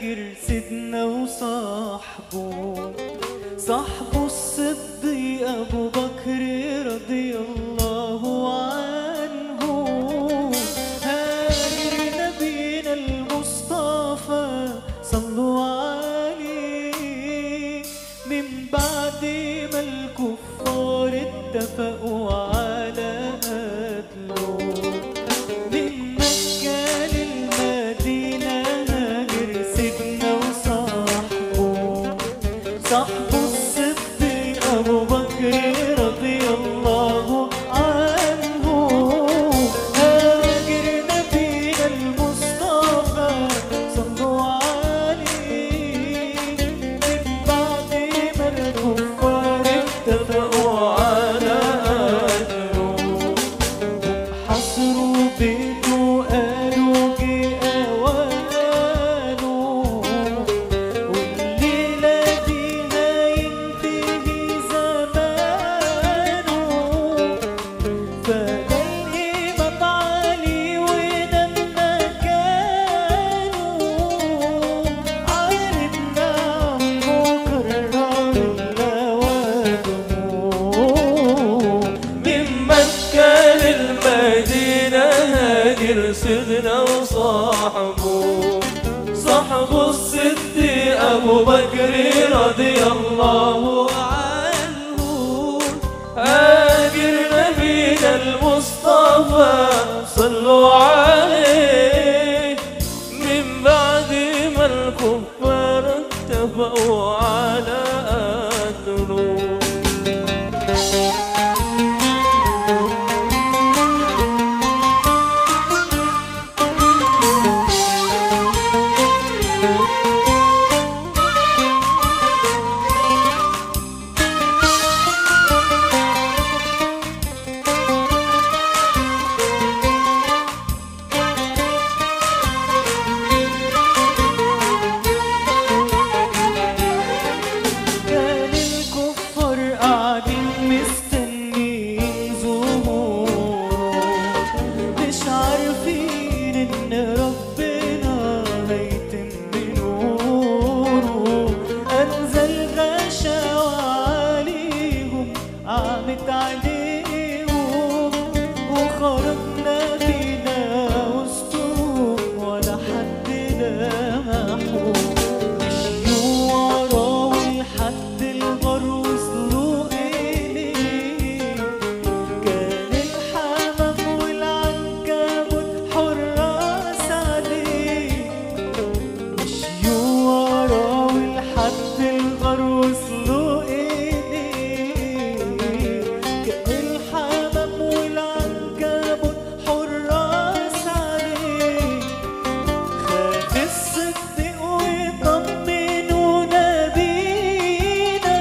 هاجر سيدنا وصاحبه صاحبه الصديق أبو بكر رضي الله عنه هاجر نبينا المصطفى صلوا عليه من بعد ما الكفار اتفقوا على قتله من مكة للمدينة هاجر سيدنا وصاحبه صاحبه الصديق أبو بكر رضي الله عنه هاجر نبينا المصطفى صلوا عليه من بعد ما الكفار اتفقوا على قتله حصروا بيته قالوا جه أوانه والليلة دي هينتهي زمانه فجاي إمام علي ونام مكانه عارفنا مكرر اللوادم من مكة للمدينة هاجر سيدنا وصاحبه صاحبه الصديق أبو بكر رضي الله عنه هاجر نبينا المصطفى صلوا عليه من بعد ما الكفار اتفقوا على قتله كان الكفار قاعدين مستنيين ظهور مش عارفين ان ربنا هيتم نوره انزل غشاوة عليهم عمت عليهم وخرجنا بينا وسطهم ولا حد لمحهم مشيوا وراه لحد الغار وصلوا إليه كان الحمام والعنكبوت حراس عليه مشيوا وراه لحد الغار وصلوا إليه كان الحمام والعنكبوت حراس عليه خاف الصديق ويطمنونا بينا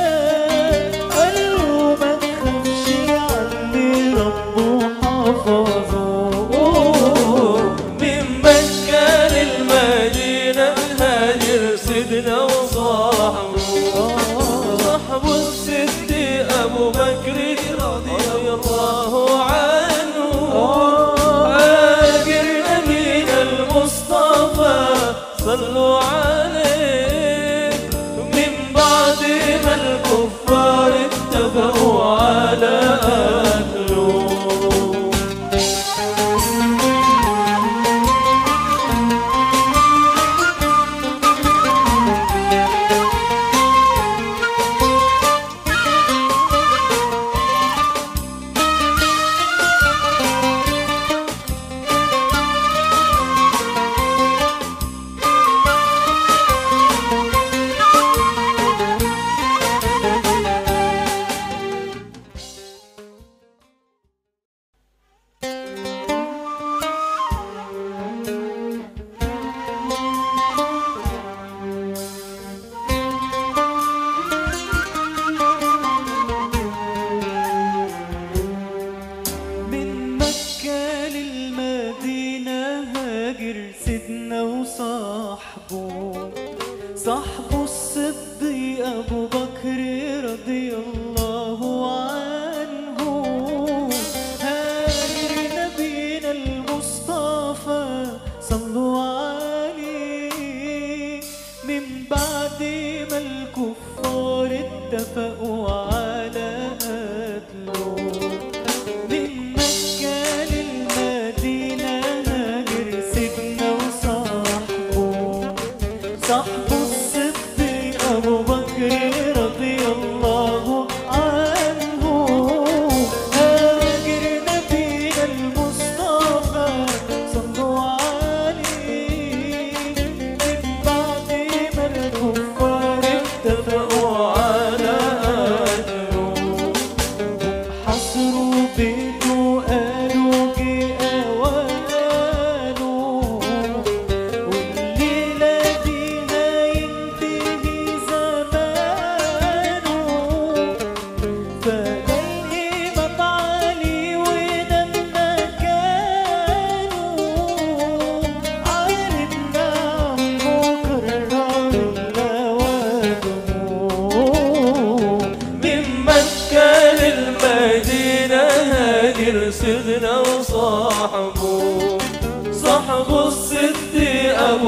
قالوا ما تخافش علي ربه حفظه من مكة للمدينة هاجر سيدنا وصاحبه صاحبه الصديق أبو بكر رضي الله عنه هاجر نبينا المصطفى صلوا عليه من بعد ما الكفار اتفقوا على قتله من مكة للمدينة هاجر سيدنا وصاحبه صاحبه الصديق أبو بكر رضي الله عنه هاجر نبينا المصطفى صلوا عليه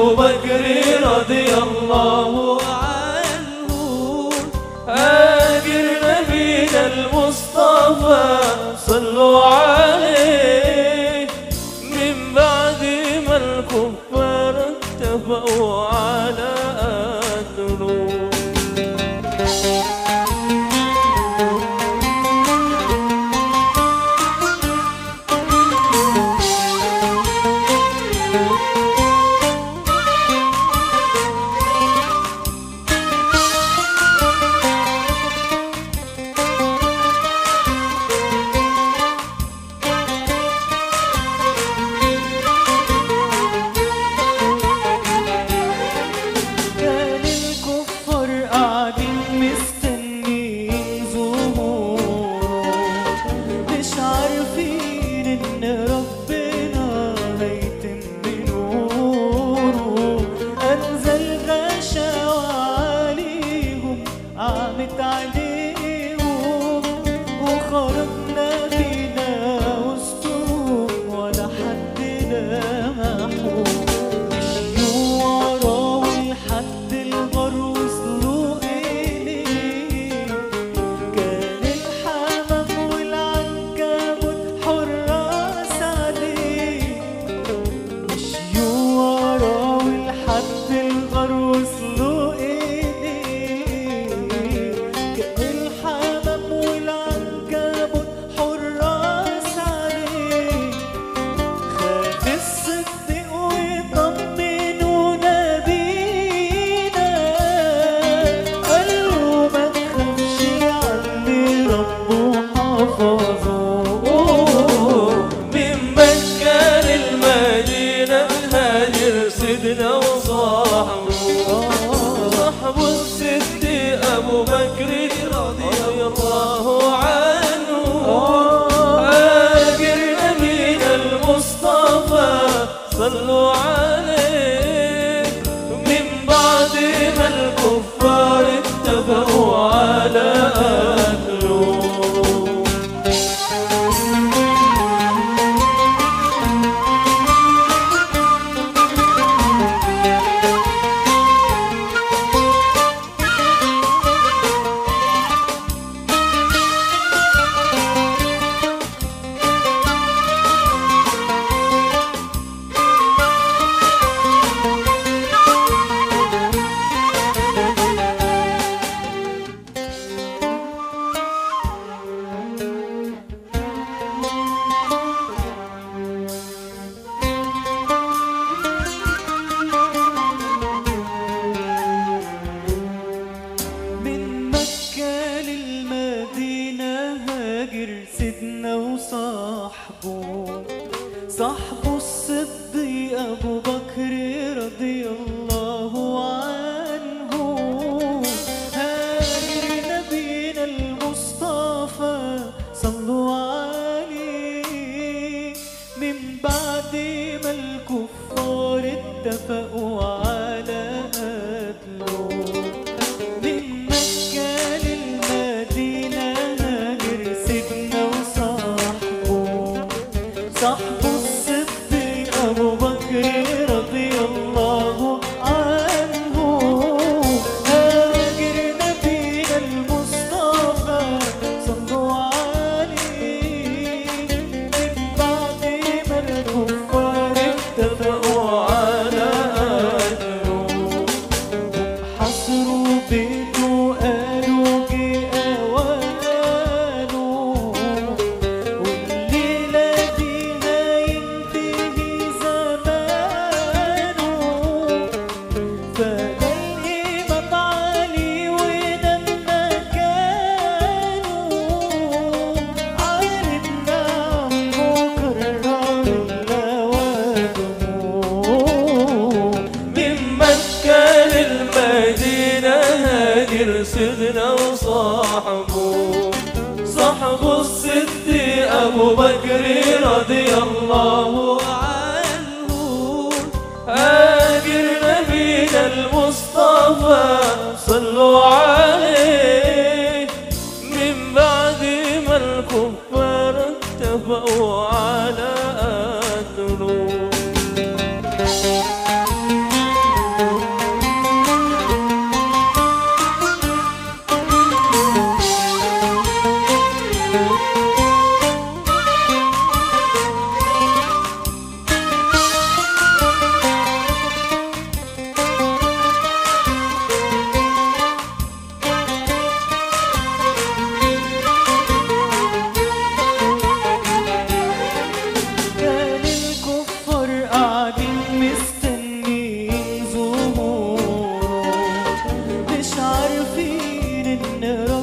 أبو بكر رضي الله عنه هاجر نبينا المصطفى صلوا عليه من بعد ما الكفار اتفقوا على قتله كان الكفار قاعدين مستنيين ظهور مش عارفين ان ربنا هيتم نوره انزل غشاوة عليهم عمت عليهم وخرجنا بينا وسطهم ولا حد لمحهم مشيوا وراه لحد الغار وصلوا إليه كان الحمام والعنكبوت حراس عليه مشيوا وراه لحد الغار وصلوا إليه كان الحمام والعنكبوت حراس عليه خاف الصدق ويطمنونا بينا قالوا ما تخافش علي ربه حفظه من مكة للمدينة هاجر سيدنا وصاحبه صاحبه الست أبو بكر رضي الله عنه هاجر نبينا المصطفى صلوا عليه من بعد ما الكفار اتفقوا على قتله من مكة للمدينة هاجر سيدنا وصاحبه صاحبه الصديق أبو بكر رضي الله عنه هاجر نبينا المصطفى صلوا عليه من بعد ما الكفار اتفقوا على قتله من مكة للمدينة هاجر سيدنا وصاحبه صاحبه الصديق أبو بكر رضي الله عنه هاجر نبينا المصطفى صلوا عليه من بعد ما الكفار اتفقوا على قتله حصروا بيته قالوا جه أوانه والليلة دي هينتهي زمانه فده الإمام علي وده مكانه عارفنا عمه كرر اللوادم من مكة للمدينة هاجر سيدنا وصاحبه صاحبه الست أبو بكر رضي الله عنه هاجر نبينا المصطفى صلوا عليه من بعد ما الكفار اتفقوا على قتله النيران